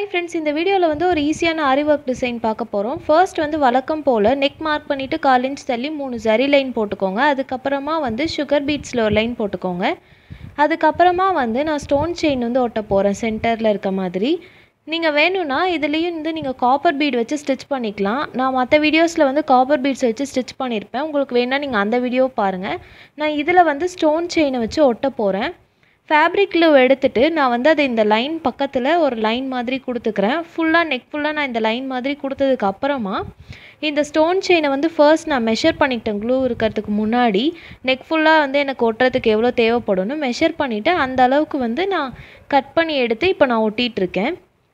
friends இந்த வீடியோவில் வந்து ஒரு ஈஸியான ஆரி ஒர்க் டிசைன் பார்க்க போகிறோம் ஃபர்ஸ்ட் வந்து வழக்கம் போல் நெக் மார்க் பண்ணிவிட்டு கால் இன்ச் தள்ளி மூணு ஜரி லைன் போட்டுக்கோங்க அதுக்கப்புறமா வந்து சுகர் பீட்ஸில் ஒரு லைன் போட்டுக்கோங்க அதுக்கப்புறமா வந்து நான் ஸ்டோன் செயின் வந்து ஒட்ட போகிறேன் சென்டரில் இருக்க மாதிரி நீங்கள் வேணும்னா இதுலேயும் வந்து நீங்கள் காப்பர் பீட் வச்சு ஸ்டிச் பண்ணிக்கலாம் நான் மற்ற வீடியோஸில் வந்து காப்பர் பீட்ஸ் வச்சு ஸ்டிச் பண்ணியிருப்பேன் உங்களுக்கு வேணால் நீங்கள் அந்த வீடியோ பாருங்கள் நான் இதில் வந்து ஸ்டோன் செயினை வச்சு ஒட்ட போகிறேன் ஃபேப்ரிக் க்ளூ எடுத்துட்டு நான் வந்து அதை இந்த லைன் பக்கத்தில் ஒரு லைன் மாதிரி கொடுத்துக்கிறேன் ஃபுல்லாக நெக் ஃபுல்லாக நான் இந்த லைன் மாதிரி கொடுத்ததுக்கு அப்புறமா இந்த ஸ்டோன் செயினை வந்து ஃபர்ஸ்ட் நான் மெஷர் பண்ணிக்கிட்டேன் க்ளூ இருக்கிறதுக்கு முன்னாடி நெக் ஃபுல்லாக வந்து எனக்கு ஒட்டுறதுக்கு எவ்வளோ தேவைப்படும்னு மெஷர் பண்ணிவிட்டு அந்த அளவுக்கு வந்து நான் கட் பண்ணி எடுத்து இப்போ நான் ஒட்டிகிட்ருக்கேன்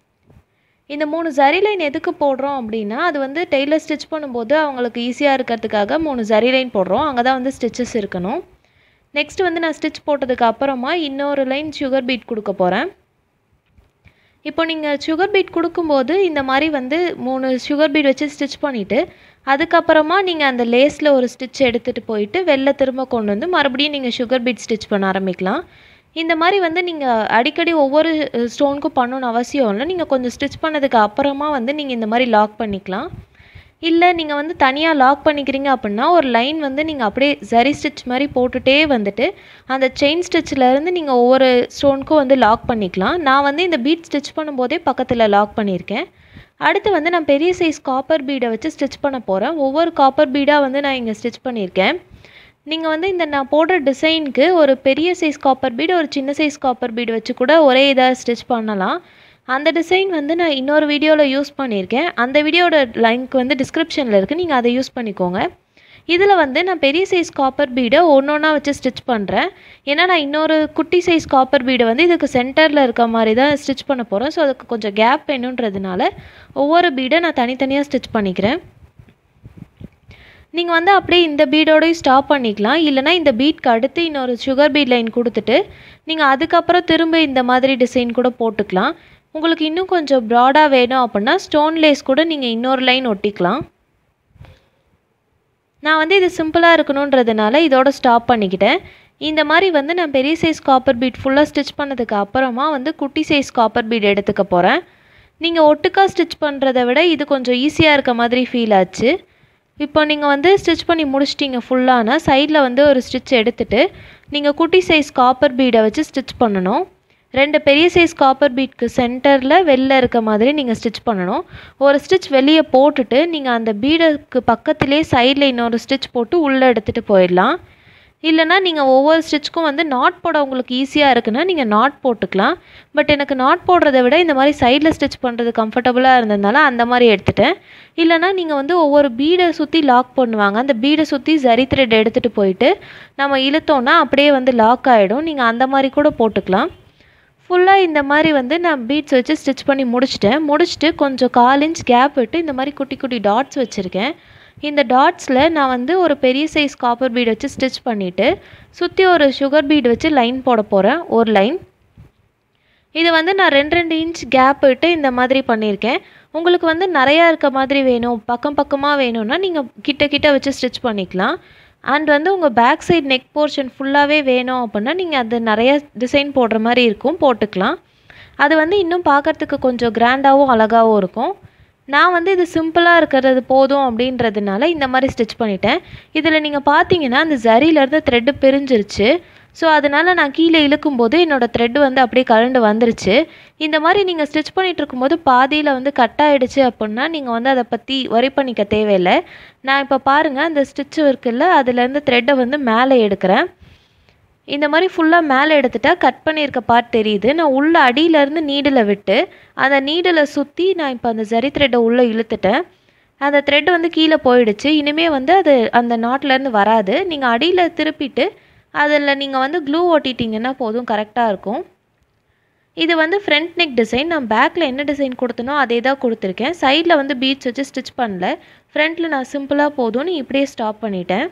இந்த மூணு ஜரி லைன் எதுக்கு போடுறோம் அப்படின்னா அது வந்து டெய்லர் ஸ்டிச் பண்ணும்போது அவங்களுக்கு ஈஸியாக இருக்கிறதுக்காக மூணு ஜரி லைன் போடுறோம் அங்கே தான் வந்து ஸ்டிச்சஸ் இருக்கணும் நெக்ஸ்ட் வந்து நான் ஸ்டிச் போட்டதுக்கு அப்புறமா இன்னொரு லைன் சுகர் பீட் கொடுக்க போகிறேன் இப்போ நீங்கள் சுகர் பீட் கொடுக்கும்போது இந்த மாதிரி வந்து மூணு சுகர் பீட் வச்சு ஸ்டிச் பண்ணிவிட்டு அதுக்கப்புறமா நீங்கள் அந்த லேஸில் ஒரு ஸ்டிச் எடுத்துகிட்டு போயிட்டு வெளில திரும்ப கொண்டு வந்து மறுபடியும் நீங்கள் சுகர் பீட் ஸ்டிச் பண்ண ஆரம்பிக்கலாம் இந்த மாதிரி வந்து நீங்கள் அடிக்கடி ஒவ்வொரு ஸ்டோனுக்கும் பண்ணணும்னு அவசியம் இல்லை நீங்கள் கொஞ்சம் ஸ்டிச் பண்ணதுக்கு அப்புறமா வந்து நீங்கள் இந்த மாதிரி லாக் பண்ணிக்கலாம் இல்லை நீங்கள் வந்து தனியாக லாக் பண்ணிக்கிறீங்க அப்படின்னா ஒரு லைன் வந்து நீங்கள் அப்படியே ஜரி ஸ்டிச் மாதிரி போட்டுகிட்டே வந்துட்டு அந்த செயின் ஸ்டிச்சிலேருந்து நீங்கள் ஒவ்வொரு ஸ்டோனுக்கும் வந்து லாக் பண்ணிக்கலாம் நான் வந்து இந்த பீட் ஸ்டிச் பண்ணும்போதே பக்கத்தில் லாக் பண்ணியிருக்கேன் அடுத்து வந்து நான் பெரிய சைஸ் காப்பர் பீடை வச்சு ஸ்டிச் பண்ண போகிறேன் ஒவ்வொரு காப்பர் பீடாக வந்து நான் இங்கே ஸ்டிச் பண்ணியிருக்கேன் நீங்கள் வந்து இந்த நான் போடுற டிசைனுக்கு ஒரு பெரிய சைஸ் காப்பர் பீடு ஒரு சின்ன சைஸ் காப்பர் பீடு வச்சு கூட ஒரே இதாக ஸ்டிச் பண்ணலாம் அந்த டிசைன் வந்து நான் இன்னொரு வீடியோவில் யூஸ் பண்ணியிருக்கேன் அந்த வீடியோட லிங்க் வந்து டிஸ்கிரிப்ஷனில் இருக்குது நீங்கள் அதை யூஸ் பண்ணிக்கோங்க இதில் வந்து நான் பெரிய சைஸ் காப்பர் பீடை ஒன்று ஒன்றா வச்சு ஸ்டிச் பண்ணுறேன் ஏன்னா நான் இன்னொரு குட்டி சைஸ் காப்பர் பீடை வந்து இதுக்கு சென்டரில் இருக்க மாதிரி தான் ஸ்டிச் பண்ண போகிறேன் ஸோ அதுக்கு கொஞ்சம் கேப் வேணுன்றதுனால ஒவ்வொரு பீடை நான் தனித்தனியாக ஸ்டிச் பண்ணிக்கிறேன் நீங்கள் வந்து அப்படியே இந்த பீடோடய ஸ்டாப் பண்ணிக்கலாம் இல்லைனா இந்த பீட்க்கு அடுத்து இன்னொரு சுகர் பீட் லைன் கொடுத்துட்டு நீங்கள் அதுக்கப்புறம் திரும்ப இந்த மாதிரி டிசைன் கூட போட்டுக்கலாம் உங்களுக்கு இன்னும் கொஞ்சம் ப்ராடாக வேணும் அப்படின்னா ஸ்டோன் லேஸ் கூட நீங்கள் இன்னொரு லைன் ஒட்டிக்கலாம் நான் வந்து இது சிம்பிளாக இருக்கணுன்றதுனால இதோட ஸ்டாப் பண்ணிக்கிட்டேன் இந்த மாதிரி வந்து நான் பெரிய சைஸ் காப்பர் பீட் ஃபுல்லாக ஸ்டிச் பண்ணதுக்கு அப்புறமா வந்து குட்டி சைஸ் காப்பர் பீட் எடுத்துக்க போகிறேன் நீங்கள் ஒட்டுக்கா ஸ்டிச் பண்ணுறத விட இது கொஞ்சம் ஈஸியாக இருக்க மாதிரி ஃபீல் ஆச்சு இப்போ நீங்கள் வந்து ஸ்டிச் பண்ணி முடிச்சிட்டிங்க ஃபுல்லானா சைடில் வந்து ஒரு ஸ்டிச் எடுத்துகிட்டு நீங்கள் குட்டி சைஸ் காப்பர் பீடை வச்சு ஸ்டிச் பண்ணணும் ரெண்டு பெரிய சைஸ் காப்பர் பீட்க்கு சென்டரில் வெளில இருக்க மாதிரி நீங்கள் ஸ்டிச் பண்ணணும் ஒரு ஸ்டிச் வெளியே போட்டுட்டு நீங்கள் அந்த பீடுக்கு பக்கத்துலேயே சைடில் இன்னொரு ஸ்டிச் போட்டு உள்ளே எடுத்துகிட்டு போயிடலாம் இல்லைனா நீங்கள் ஒவ்வொரு ஸ்டிச்சுக்கும் வந்து நாட் போட உங்களுக்கு ஈஸியாக இருக்குன்னா நீங்கள் நாட் போட்டுக்கலாம் பட் எனக்கு நாட் போடுறத விட இந்த மாதிரி சைடில் ஸ்டிச் பண்ணுறது கம்ஃபர்டபுளாக இருந்ததுனால அந்த மாதிரி எடுத்துட்டேன் இல்லைனா நீங்கள் வந்து ஒவ்வொரு பீடை சுற்றி லாக் பண்ணுவாங்க அந்த பீடை சுற்றி ஜரி த்ரெட் எடுத்துகிட்டு போயிட்டு நம்ம இழுத்தோன்னா அப்படியே வந்து லாக் ஆகிடும் நீங்கள் அந்த மாதிரி கூட போட்டுக்கலாம் ஃபுல்லாக இந்த மாதிரி வந்து நான் பீட்ஸ் வச்சு ஸ்டிச் பண்ணி முடிச்சிட்டேன் முடிச்சுட்டு கொஞ்சம் கால் இன்ச் கேப் விட்டு இந்த மாதிரி குட்டி குட்டி டாட்ஸ் வச்சுருக்கேன் இந்த டாட்ஸில் நான் வந்து ஒரு பெரிய சைஸ் காப்பர் பீட் வச்சு ஸ்டிச் பண்ணிவிட்டு சுற்றி ஒரு சுகர் பீட் வச்சு லைன் போட போகிறேன் ஒரு லைன் இது வந்து நான் ரெண்டு ரெண்டு இன்ச் கேப் விட்டு இந்த மாதிரி பண்ணியிருக்கேன் உங்களுக்கு வந்து நிறையா இருக்க மாதிரி வேணும் பக்கம் பக்கமாக வேணும்னா நீங்கள் கிட்ட கிட்ட வச்சு ஸ்டிச் பண்ணிக்கலாம் அண்ட் வந்து உங்கள் பேக் சைட் நெக் போர்ஷன் ஃபுல்லாகவே வேணும் அப்படின்னா நீங்கள் அது நிறைய டிசைன் போடுற மாதிரி இருக்கும் போட்டுக்கலாம் அது வந்து இன்னும் பார்க்குறதுக்கு கொஞ்சம் கிராண்டாகவும் அழகாகவும் இருக்கும் நான் வந்து இது சிம்பிளாக இருக்கிறது போதும் அப்படின்றதுனால இந்த மாதிரி ஸ்டிச் பண்ணிட்டேன் இதில் நீங்கள் பார்த்தீங்கன்னா அந்த ஜரியிலேருந்து த்ரெட்டு பிரிஞ்சிருச்சு ஸோ அதனால் நான் கீழே இழுக்கும்போது என்னோடய த்ரெட்டு வந்து அப்படியே கலண்டு வந்துருச்சு இந்த மாதிரி நீங்கள் ஸ்டிச் பண்ணிகிட்டு இருக்கும்போது பாதியில் வந்து கட் ஆகிடுச்சு அப்படின்னா நீங்கள் வந்து அதை பற்றி ஒரி பண்ணிக்க தேவையில்லை நான் இப்போ பாருங்கள் அந்த ஸ்டிச்சு இருக்குல்ல அதுலேருந்து த்ரெட்டை வந்து மேலே எடுக்கிறேன் இந்த மாதிரி ஃபுல்லாக மேலே எடுத்துட்டா கட் பண்ணியிருக்க பார்ட் தெரியுது நான் உள்ள அடியிலேருந்து நீடில் விட்டு அந்த நீடில் சுற்றி நான் இப்போ அந்த ஜரி த்ரெட்டை உள்ளே இழுத்துட்டேன் அந்த த்ரெட் வந்து கீழே போயிடுச்சு இனிமேல் வந்து அது அந்த நாட்லேருந்து வராது நீங்கள் அடியில் திருப்பிட்டு அதில் நீங்கள் வந்து க்ளூ ஓட்டிட்டிங்கன்னா போதும் கரெக்டாக இருக்கும் இது வந்து ஃப்ரண்ட் நெக் டிசைன் நான் பேக்கில் என்ன டிசைன் கொடுத்தனோ அதே தான் கொடுத்துருக்கேன் சைடில் வந்து பீட்ஸ் வச்சு ஸ்டிச் பண்ணல ஃப்ரண்ட்டில் நான் சிம்பிளாக போதும்னு இப்படியே ஸ்டாப் பண்ணிட்டேன்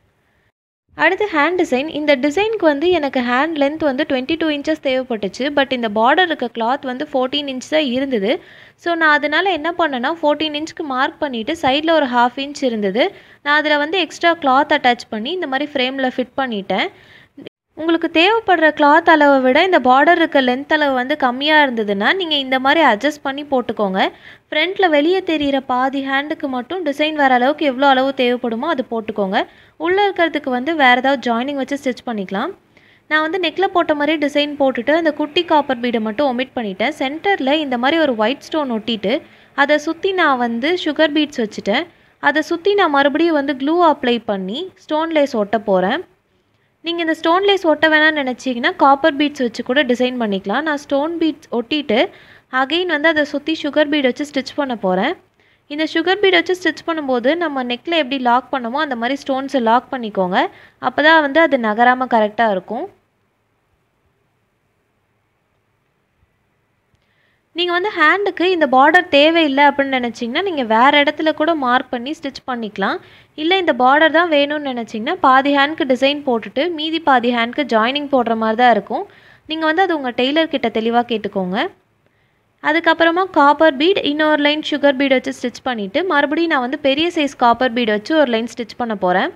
அடுத்து ஹேண்ட் டிசைன் இந்த டிசைனுக்கு வந்து எனக்கு ஹேண்ட் லென்த் வந்து டுவெண்ட்டி டூ இன்ச்சஸ் தேவைப்பட்டுச்சு பட் இந்த பார்டர் இருக்க கிளாத் வந்து ஃபோர்டீன் இன்ச் தான் இருந்தது ஸோ நான் அதனால் என்ன பண்ணேன்னா ஃபோர்டீன் இன்ச்சுக்கு மார்க் பண்ணிவிட்டு சைடில் ஒரு ஹாஃப் இன்ச் இருந்தது நான் அதில் வந்து எக்ஸ்ட்ரா கிளாத் அட்டாச் பண்ணி இந்த மாதிரி ஃப்ரேமில் ஃபிட் பண்ணிட்டேன் உங்களுக்கு தேவைப்படுற கிளாத் அளவை விட இந்த பார்டர் இருக்க லென்த் அளவு வந்து கம்மியாக இருந்ததுன்னா நீங்கள் இந்த மாதிரி அட்ஜஸ்ட் பண்ணி போட்டுக்கோங்க ஃப்ரண்ட்டில் வெளியே தெரிகிற பாதி ஹேண்டுக்கு மட்டும் டிசைன் வர அளவுக்கு எவ்வளோ அளவு தேவைப்படுமோ அது போட்டுக்கோங்க உள்ளே இருக்கிறதுக்கு வந்து வேறு ஏதாவது ஜாயினிங் வச்சு ஸ்டிச் பண்ணிக்கலாம் நான் வந்து நெக்கில் போட்ட மாதிரி டிசைன் போட்டுட்டு அந்த குட்டி காப்பர் பீடை மட்டும் ஒமிட் பண்ணிட்டேன் சென்டரில் இந்த மாதிரி ஒரு ஒயிட் ஸ்டோன் ஒட்டிட்டு அதை சுற்றி நான் வந்து சுகர் பீட்ஸ் வச்சுட்டேன் அதை சுற்றி நான் மறுபடியும் வந்து க்ளூ அப்ளை பண்ணி ஸ்டோன் லேஸ் ஒட்ட போகிறேன் நீங்கள் இந்த ஸ்டோன் லேஸ் ஒட்ட வேணாம்னு நினச்சிங்கன்னா காப்பர் பீட்ஸ் வச்சு கூட டிசைன் பண்ணிக்கலாம் நான் ஸ்டோன் பீட்ஸ் ஒட்டிட்டு அகெயின் வந்து அதை சுற்றி சுகர் பீட் வச்சு ஸ்டிச் பண்ண போகிறேன் இந்த சுகர் பீட் வச்சு ஸ்டிச் பண்ணும்போது நம்ம நெக்கில் எப்படி லாக் பண்ணமோ அந்த மாதிரி ஸ்டோன்ஸை லாக் பண்ணிக்கோங்க அப்போ தான் வந்து அது நகராமல் கரெக்டாக இருக்கும் நீங்கள் வந்து ஹேண்டுக்கு இந்த பார்டர் தேவையில்லை அப்படின்னு நினச்சிங்கன்னா நீங்கள் வேறு இடத்துல கூட மார்க் பண்ணி ஸ்டிச் பண்ணிக்கலாம் இல்லை இந்த பார்டர் தான் வேணும்னு நினச்சிங்கன்னா பாதி ஹேண்ட்க்கு டிசைன் போட்டுட்டு மீதி பாதி ஹேண்ட்க்கு ஜாயினிங் போடுற மாதிரி தான் இருக்கும் நீங்கள் வந்து அது உங்கள் டெய்லர் கிட்ட தெளிவாக கேட்டுக்கோங்க அதுக்கப்புறமா காப்பர் பீட் இன்னொரு லைன் சுகர் பீட் வச்சு ஸ்டிச் பண்ணிவிட்டு மறுபடியும் நான் வந்து பெரிய சைஸ் காப்பர் பீட் வச்சு ஒரு லைன் ஸ்டிச் பண்ண போகிறேன்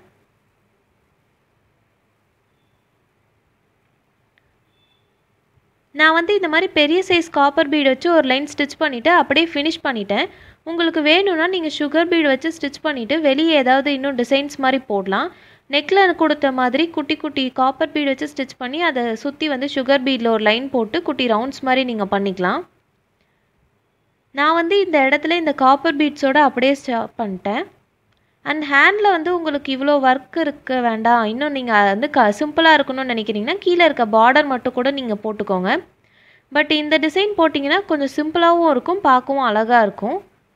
நான் வந்து இந்த மாதிரி பெரிய சைஸ் காப்பர் பீட் வச்சு ஒரு லைன் ஸ்டிச் பண்ணிவிட்டு அப்படியே ஃபினிஷ் பண்ணிட்டேன் உங்களுக்கு வேணும்னா நீங்கள் சுகர் பீட் வச்சு ஸ்டிச் பண்ணிவிட்டு வெளியே ஏதாவது இன்னும் டிசைன்ஸ் மாதிரி போடலாம் நெக்கில் கொடுத்த மாதிரி குட்டி குட்டி காப்பர் பீட் வச்சு ஸ்டிச் பண்ணி அதை சுற்றி வந்து சுகர் பீடில் ஒரு லைன் போட்டு குட்டி ரவுண்ட்ஸ் மாதிரி நீங்கள் பண்ணிக்கலாம் நான் வந்து இந்த இடத்துல இந்த காப்பர் பீட்ஸோட அப்படியே ஸ்டாப் பண்ணிட்டேன் அண்ட் ஹேண்டில் வந்து உங்களுக்கு இவ்வளோ ஒர்க் இருக்க வேண்டாம் இன்னும் நீங்கள் வந்து க சிம்பிளாக இருக்கணும்னு நினைக்கிறீங்கன்னா கீழே இருக்க பார்டர் மட்டும் கூட நீங்கள் போட்டுக்கோங்க பட் இந்த டிசைன் போட்டிங்கன்னா கொஞ்சம் சிம்பிளாகவும் இருக்கும் பார்க்கவும் அழகாக இருக்கும்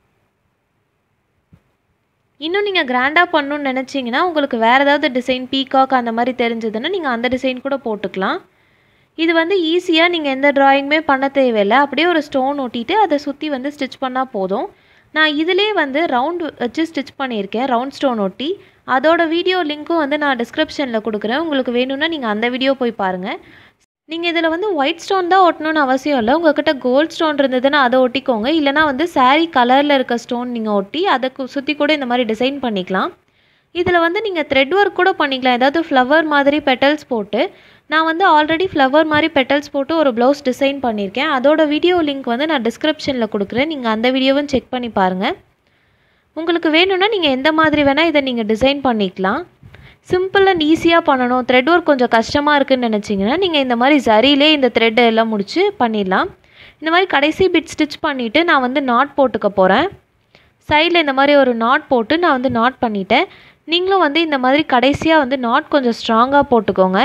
இன்னும் நீங்கள் கிராண்டாக பண்ணணும்னு நினச்சிங்கன்னா உங்களுக்கு வேறு ஏதாவது டிசைன் பீகாக் அந்த மாதிரி தெரிஞ்சதுன்னா நீங்கள் அந்த டிசைன் கூட போட்டுக்கலாம் இது வந்து ஈஸியாக நீங்கள் எந்த ட்ராயிங்குமே பண்ண தேவையில்லை அப்படியே ஒரு ஸ்டோன் ஒட்டிட்டு அதை சுற்றி வந்து ஸ்டிச் பண்ணால் போதும் நான் இதிலே வந்து ரவுண்ட் வச்சு ஸ்டிச் பண்ணியிருக்கேன் ரவுண்ட் ஸ்டோன் ஒட்டி அதோட வீடியோ லிங்க்கும் வந்து நான் டிஸ்கிரிப்ஷனில் கொடுக்குறேன் உங்களுக்கு வேணும்னா நீங்கள் அந்த வீடியோ போய் பாருங்கள் நீங்கள் இதில் வந்து ஒயிட் ஸ்டோன் தான் ஒட்டணும்னு அவசியம் இல்லை உங்கள்கிட்ட கோல்ட் ஸ்டோன் இருந்ததுன்னா அதை ஒட்டிக்கோங்க இல்லைனா வந்து சாரீ கலரில் இருக்க ஸ்டோன் நீங்கள் ஒட்டி அதை சுற்றி கூட இந்த மாதிரி டிசைன் பண்ணிக்கலாம் இதில் வந்து நீங்கள் த்ரெட் ஒர்க் கூட பண்ணிக்கலாம் ஏதாவது ஃப்ளவர் மாதிரி பெட்டல்ஸ் போட்டு நான் வந்து ஆல்ரெடி ஃப்ளவர் மாதிரி பெட்டல்ஸ் போட்டு ஒரு ப்ளவுஸ் டிசைன் பண்ணியிருக்கேன் அதோட வீடியோ லிங்க் வந்து நான் டிஸ்கிரிப்ஷனில் கொடுக்குறேன் நீங்கள் அந்த வீடியோவும் செக் பண்ணி பாருங்கள் உங்களுக்கு வேணும்னா நீங்கள் எந்த மாதிரி வேணால் இதை நீங்கள் டிசைன் பண்ணிக்கலாம் சிம்பிள் அண்ட் ஈஸியாக பண்ணணும் த்ரெட் ஒர்க் கொஞ்சம் கஷ்டமாக இருக்குதுன்னு நினச்சிங்கன்னா நீங்கள் இந்த மாதிரி ஜரியிலே இந்த த்ரெட்டை எல்லாம் முடித்து பண்ணிடலாம் இந்த மாதிரி கடைசி பிட் ஸ்டிச் பண்ணிவிட்டு நான் வந்து நாட் போட்டுக்க போகிறேன் சைடில் இந்த மாதிரி ஒரு நாட் போட்டு நான் வந்து நாட் பண்ணிட்டேன் நீங்களும் வந்து இந்த மாதிரி கடைசியாக வந்து நாட் கொஞ்சம் ஸ்ட்ராங்காக போட்டுக்கோங்க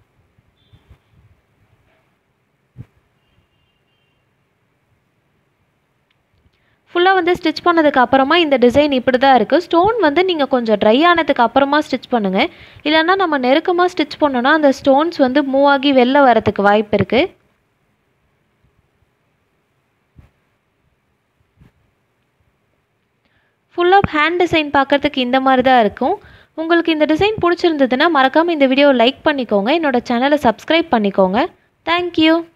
ஃபுல்லாக வந்து ஸ்டிச் பண்ணதுக்கு அப்புறமா இந்த டிசைன் இப்படி தான் இருக்குது ஸ்டோன் வந்து நீங்கள் கொஞ்சம் ட்ரை ஆனதுக்கு அப்புறமா ஸ்டிச் பண்ணுங்கள் இல்லைன்னா நம்ம நெருக்கமாக ஸ்டிச் பண்ணோன்னா அந்த ஸ்டோன்ஸ் வந்து மூவ் ஆகி வெளில வரத்துக்கு வாய்ப்பு இருக்குது ஃபுல்லாக ஹேண்ட் டிசைன் பார்க்குறதுக்கு இந்த மாதிரி தான் இருக்கும் உங்களுக்கு இந்த டிசைன் பிடிச்சிருந்ததுன்னா மறக்காமல் இந்த வீடியோவை லைக் பண்ணிக்கோங்க என்னோட சேனலை சப்ஸ்கிரைப் பண்ணிக்கோங்க தேங்க்யூ